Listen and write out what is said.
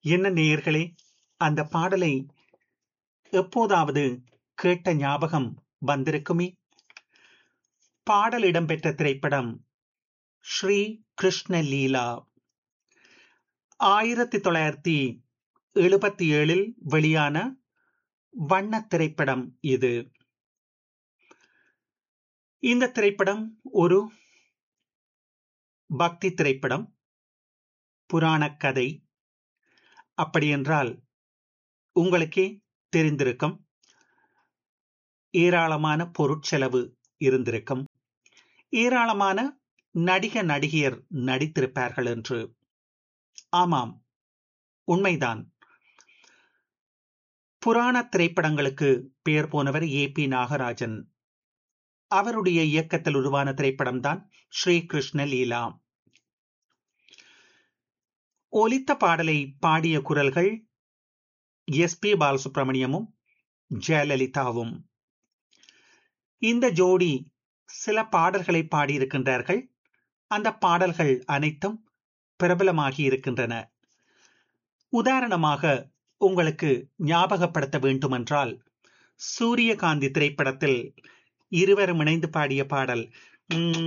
என்ன நேயர்களே அந்த பாடலை எப்போதாவது கேட்ட ஞாபகம் வந்திருக்குமே பாடல் இடம்பெற்ற திரைப்படம் ஸ்ரீ கிருஷ்ண லீலா ஆயிரத்தி தொள்ளாயிரத்தி எழுபத்தி ஏழில் வெளியான வண்ண திரைப்படம் இது இந்த திரைப்படம் ஒரு பக்தி திரைப்படம் புராண கதை அப்படியென்றால் உங்களுக்கே தெரிந்திருக்கும் ஏராளமான பொருட்செலவு இருந்திருக்கும் ஏராளமான நடிக நடிகையர் நடித்திருப்பார்கள் என்று ஆமாம் உண்மைதான் புராண திரைப்படங்களுக்கு பெயர் போனவர் ஏ பி நாகராஜன் அவருடைய இயக்கத்தில் உருவான திரைப்படம்தான் ஸ்ரீ கிருஷ்ண லீலா ஒலித்த பாடலை பாடிய குரல்கள் எஸ் பி பாலசுப்ரமணியமும் ஜெயலலிதாவும் இந்த ஜோடி சில பாடல்களை பாடியிருக்கின்றார்கள் அந்த பாடல்கள் அனைத்தும் பிரபலமாகி இருக்கின்றன உதாரணமாக உங்களுக்கு ஞாபகப்படுத்த வேண்டுமென்றால் சூரியகாந்தி திரைப்படத்தில் இருவரும் இணைந்து பாடிய பாடல்